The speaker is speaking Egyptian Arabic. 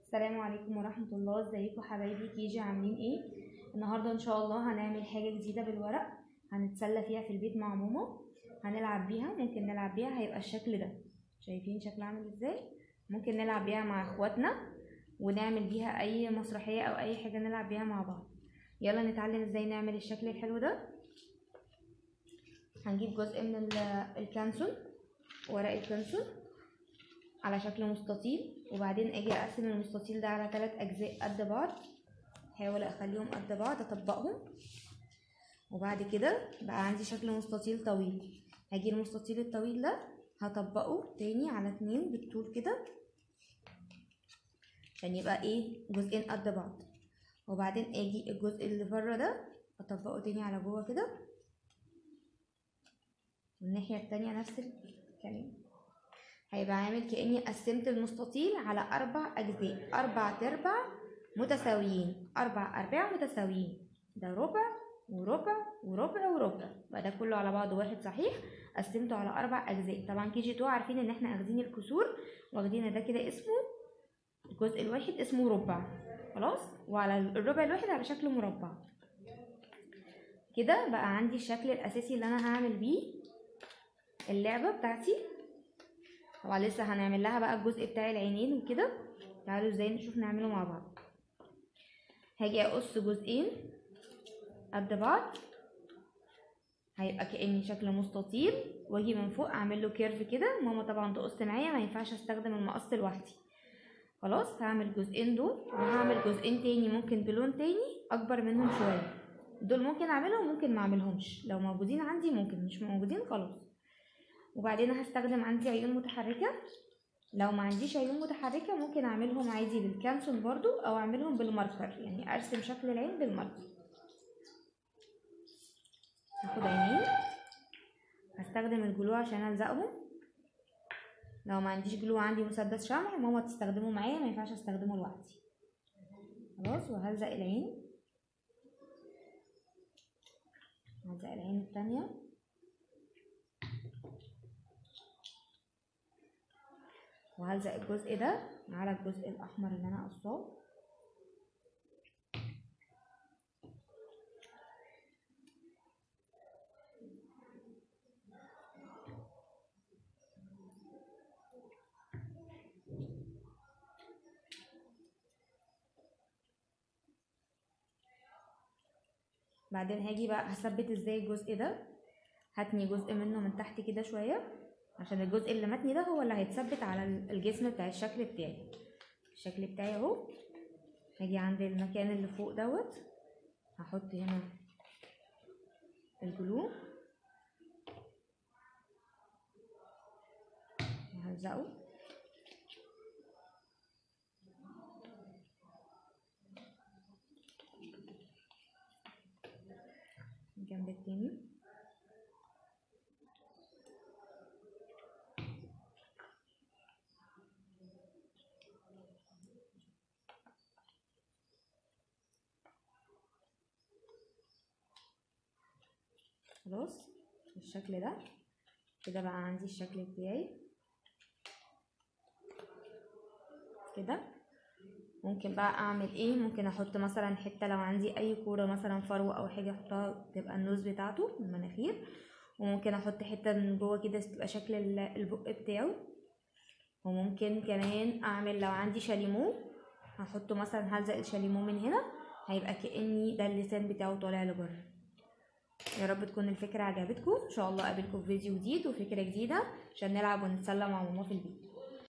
السلام عليكم ورحمة الله ازيكم حبايبي كيجي عاملين ايه النهاردة ان شاء الله هنعمل حاجة جديدة بالورق هنتسلى فيها في البيت مع ماما هنلعب بيها ممكن نلعب بيها هيبقى الشكل ده شايفين شكلها عامل ازاي ممكن نلعب بيها مع اخواتنا ونعمل بيها اي مسرحية او اي حاجة نلعب بيها مع بعض يلا نتعلم ازاي نعمل الشكل الحلو ده هنجيب جزء من ال- الكانسون ورق الكانسون على شكل مستطيل وبعدين اجي اقسم المستطيل ده على ثلاث اجزاء قد بعض احاول اخليهم قد بعض اطبقهم وبعد كده بقى عندي شكل مستطيل طويل هجي المستطيل الطويل ده هطبقه تاني على اتنين بالطول كده عشان يبقى ايه جزئين قد بعض وبعدين اجي الجزء اللي بره ده اطبقه تاني على جوه كده والناحية التانية نفس الكلام هيبقى عامل كأني قسمت المستطيل على أربع أجزاء أربع تربع متساويين أربع أرباع متساويين ده ربع وربع وربع وربع بقى ده كله على بعضه واحد صحيح قسمته على أربع أجزاء طبعا كي جي تو عارفين إن احنا أخدين الكسور واخدين ده كده اسمه الجزء الواحد اسمه ربع خلاص وعلى الربع الواحد على شكل مربع كده بقى عندي الشكل الأساسي اللي أنا هعمل بيه اللعبة بتاعتي طبعا لسه هنعمل لها بقى الجزء بتاع العينين وكده تعالوا ازاي نشوف نعمله مع بعض هاجي اقص جزئين قد بعض هيبقى كأني شكل مستطيل واجي من فوق اعمل له كيرف كده ماما طبعا تقص معايا ما ينفعش استخدم المقص لوحدي خلاص هعمل جزئين دول وهعمل جزئين تاني ممكن بلون تاني اكبر منهم شويه دول ممكن اعملهم ممكن ما اعملهمش لو موجودين عندي ممكن مش موجودين خلاص وبعدين هستخدم عندي عيون متحركة لو ما عنديش عيون متحركة ممكن اعملهم عادي بالكانسون برضو او اعملهم بالماركر يعني ارسم شكل العين بالماركر هاخد عينين هستخدم الجلو عشان الزقهم لو ما عنديش جلو عندي مسدس شمع ماما تستخدمه معايا ما ينفعش استخدمه لوحدي خلاص وهلزق العين هلزق العين التانية وهلزق الجزء ده على الجزء الاحمر اللي انا قصاه بعدين هاجي بقى هثبت ازاي الجزء ده هتني جزء منه من تحت كده شويه عشان الجزء اللي متني ده هو اللي هيتثبت على الجسم بتاع الشكل بتاعي الشكل بتاعي اهو هاجي عند المكان اللي فوق دوت هحط هنا الجلو وهلزقه الجنب التاني خلاص بالشكل ده كده بقى عندي الشكل بتاعي كده ممكن بقى اعمل ايه ممكن احط مثلا حته لو عندي اي كوره مثلا فروه او حاجه احطها تبقى النوز بتاعته المناخير وممكن احط حته من جوه كده تبقى شكل ال- البق بتاعه وممكن كمان اعمل لو عندي شاليمو هحطه مثلا هلزق الشاليمو من هنا هيبقى كاني ده اللسان بتاعه طالع لبره يا رب تكون الفكرة عجبتكم ان شاء الله اقابلكم في فيديو جديد وفكرة جديدة عشان نلعب ونتسلى مع ماما في البيت